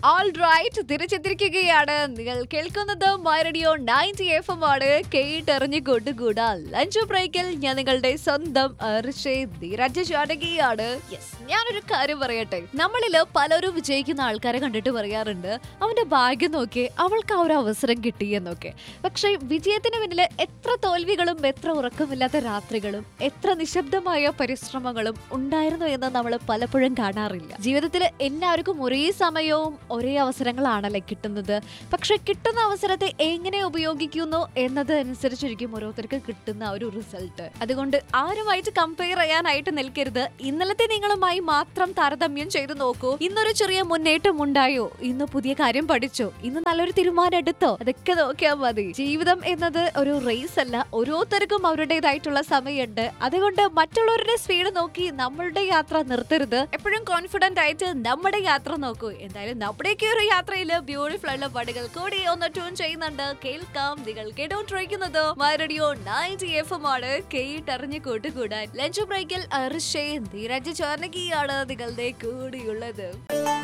all right തിരിച്ചെത്തിരിക്കുകയാണ് നിങ്ങൾ കേൾക്കുന്നത് my radio ninety F M ആണ് കേട്ടറിഞ്ഞു കൊണ്ടുകൂടാ ലഞ്ച് ബ്രേക്കിൽ ഞാൻ നിങ്ങളുടെ സ്വന്തം ധീരജ ജാനകിയാണ് യെസ് ഞാനൊരു കാര്യം പറയട്ടെ നമ്മളില് പലരും വിജയിക്കുന്ന ആൾക്കാരെ കണ്ടിട്ട് പറയാറുണ്ട് അവന്റെ ഭാഗ്യം നോക്കി അവൾക്ക് ആ ഒരു അവസരം കിട്ടി എന്നൊക്കെ പക്ഷെ വിജയത്തിന് പിന്നിൽ എത്ര തോൽവികളും എത്ര ഉറക്കമില്ലാത്ത രാത്രികളും എത്ര നിശബ്ദമായ പരിശ്രമങ്ങളും ഉണ്ടായിരുന്നു എന്ന് നമ്മൾ പലപ്പോഴും കാണാറില്ല ജീവിതത്തിൽ എല്ലാവർക്കും ഒരേ സമയവും ഒരേ അവസരങ്ങളാണല്ലേ കിട്ടുന്നത് പക്ഷെ കിട്ടുന്ന അവസരത്തെ എങ്ങനെ ഉപയോഗിക്കുന്നു എന്നത് അനുസരിച്ചിരിക്കും ഓരോരുത്തർക്ക് കിട്ടുന്ന ആ ഒരു റിസൾട്ട് അതുകൊണ്ട് ആരുമായിട്ട് കമ്പയർ ചെയ്യാനായിട്ട് നിൽക്കരുത് ഇന്നലത്തെ നിങ്ങളുമായി മാത്രം താരതമ്യം ചെയ്തു നോക്കൂ ഇന്നൊരു ചെറിയ മുന്നേറ്റം ഉണ്ടായോ ഇന്ന് പുതിയ കാര്യം പഠിച്ചോ ഇന്ന് നല്ലൊരു തീരുമാനം എടുത്തോ അതൊക്കെ നോക്കിയാൽ മതി ജീവിതം എന്നത് ഒരു റേസ് അല്ല ഓരോരുത്തർക്കും അവരുടേതായിട്ടുള്ള സമയമുണ്ട് അതുകൊണ്ട് മറ്റുള്ളവരുടെ സ്പീഡ് നോക്കി നമ്മളുടെ യാത്ര നിർത്തരുത് എപ്പോഴും കോൺഫിഡന്റ് ആയിട്ട് നമ്മുടെ യാത്ര നോക്കൂ എന്തായാലും നമ്മുടെയൊക്കെ ഒരു യാത്രയിൽ ബ്യൂട്ടിഫുൾ ആയിട്ടുള്ള പാട്ടുകൾ കൂടി ഒന്ന് ട്യൂൺ ചെയ്യുന്നുണ്ട് കേൾക്കാം നിങ്ങൾ കേട്ടോണ്ടിരിക്കുന്നത് റേഡിയോ നയൻറ്റി എഫ് എം ആണ് കേട്ടറിഞ്ഞ് കൂട്ടുകൂടാൻ ലഞ്ച് ബ്രേക്കിൽ അർഷേ ധീരജ് ചോർണകിയാണ് നിങ്ങളുടെ കൂടിയുള്ളത്